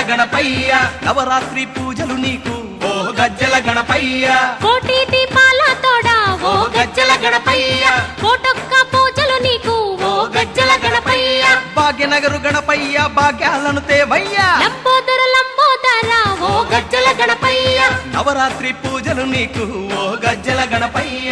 గణపయ్య నవరాత్రి పూజలు నీకు ఓ గజ్జల గణపయ్య కోటి దీపాల తోడా ఓ గజ్జల గణపయ్య కోటొక్క పూజలు నీకు ఓ గజ్జల గణపయ్య భాగ్యనగరు గణపయ్య భాగ్యాలను తేవయ్యా లంబోదర లంబోదర ఓ గజ్జల గణపయ్య నవరాత్రి పూజలు నీకు ఓ గజ్జల గణపయ్య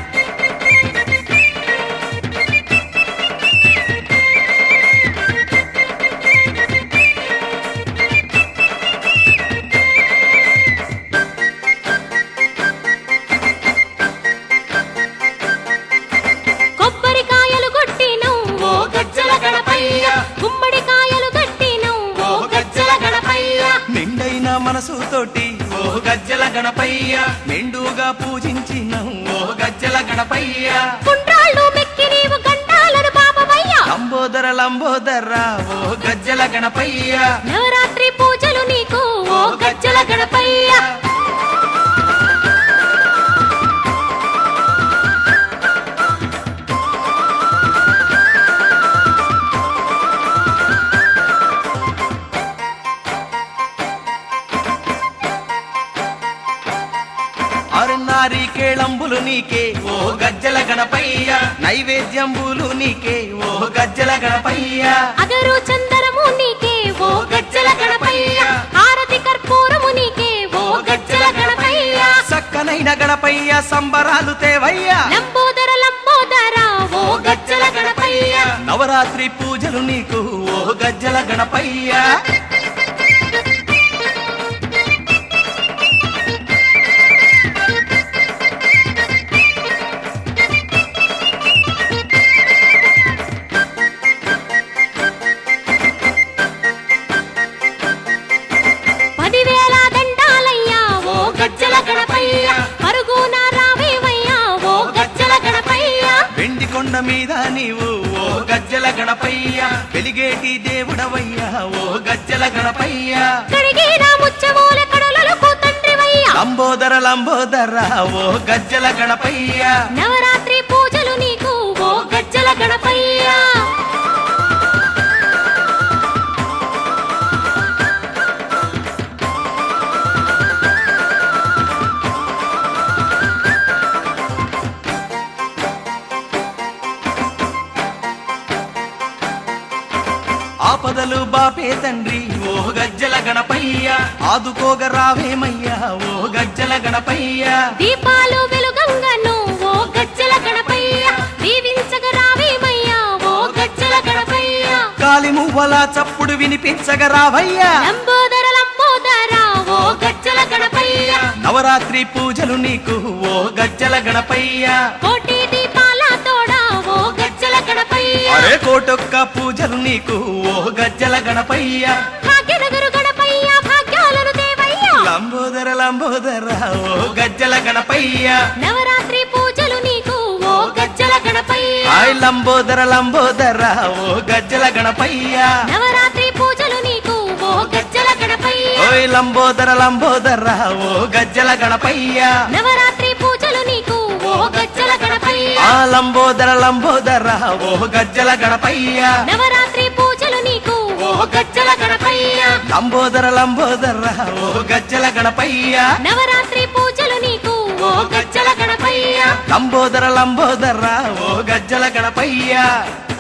కొబ్బరికాయలు కొట్టిను ఓ గజ్జల గణపయ్య గుమ్మడికాయలు కట్టిను ఓ గజ్జల గణపయ్య నిండైన మనసుతోటి ఓ గజ్జల గణపయ్య మెండుగా పూజించిన ఓ గజ్జల గణపయ్య కుండ్రాళ్ళు మెక్కి నీవు గంటాలను పాపమయ్య లంబోదర లంబోదర ఓ గజ్జల గణపయ్య నవరాత్రి పూజలు నీకు ఓ గజ్జల గణపయ్య అరునారి కేళంబులు నీకే ఓ గజ్జల గణపయ్య నైవేద్యంబులు నీకే ఓ గజ్జల గణపయ్య అగరు చందరము నీకే ఓ గజ్జల గణపయ్య హారతి కర్పూరము నీకే ఓ గజ్జల గణపయ్య సక్కనైన గణపయ్య సంబరాలు తేవయ్యా లంబోదర లంబోదర ఓ గజ్జల గణపయ్య నవరాత్రి పూజలు నీకు ఓ గజ్జల గణపయ్య పదివేల దండాలయ్యా ఓ గజ్జల గణపయ్య పరుగున రావేవయ్యా ఓ గజ్జల గణపయ్య వెండి కొండ మీద నీవు ఓ గజ్జల గణపయ్య వెలిగేటి దేవుడవయ్యా ఓ గజ్జల గణపయ్య కడిగిన ముచ్చమూల కడలకు తండ్రివయ్యా లంబోదర లంబోదర ఓ గజ్జల గణపయ్య నవరాత్రి పూజలు నీకు ఓ గజ్జల గణపయ్య ఆపదలు బాపే తండ్రి ఓ గజ్జల గణపయ్య ఆదుకోగ రావేమయ్యా ఓ గజ్జల గణపయ్య దీపాలు వెలుగంగను ఓ గజ్జల గణపయ్య దీవించగ రావేమయ్యా ఓ గజ్జల గణపయ్య కాలి మువ్వల చప్పుడు వినిపించగ రావయ్యా లంబోదర లంబోదర ఓ గజ్జల గణపయ్య నవరాత్రి పూజలు నీకు ఓ గజ్జల గణపయ్య కోటి దీపాల తోడా ఓ గజ్జల గణపయ్య అరే కోటొక్క పూజలు నీకు ఓ గజ్జల గణపయ్య భాగ్యనగరు గణపయ్య భాగ్యాలను దేవయ్య లంబోదర లంబోదర ఓ గజ్జల గణపయ్య నవరాత్రి పూజలు నీకు ఓ గజ్జల గణపయ్య ఆయ్ లంబోదర లంబోదర ఓ గజ్జల గణపయ్య నవరాత్రి పూజలు నీకు ఓ గజ్జల గణపయ్య ఓయ్ లంబోదర లంబోదర ఓ గజ్జల గణపయ్య నవరాత్రి పూజలు నీకు ఓ గజ్జల గణపయ్య ఆ లంబోదర లంబోదర ఓ గజ్జల గణపయ్య నవరాత్రి పూజలు నీకు ఓ గజ్జల గణపయ్య లంబోదర లంబోదర ఓ గజ్జల గణపయ్య నవరాత్రి పూజలు నీకు ఓ గజ్జల గణపయ్య లంబోదర లంబోదర ఓ గజ్జల గణపయ్య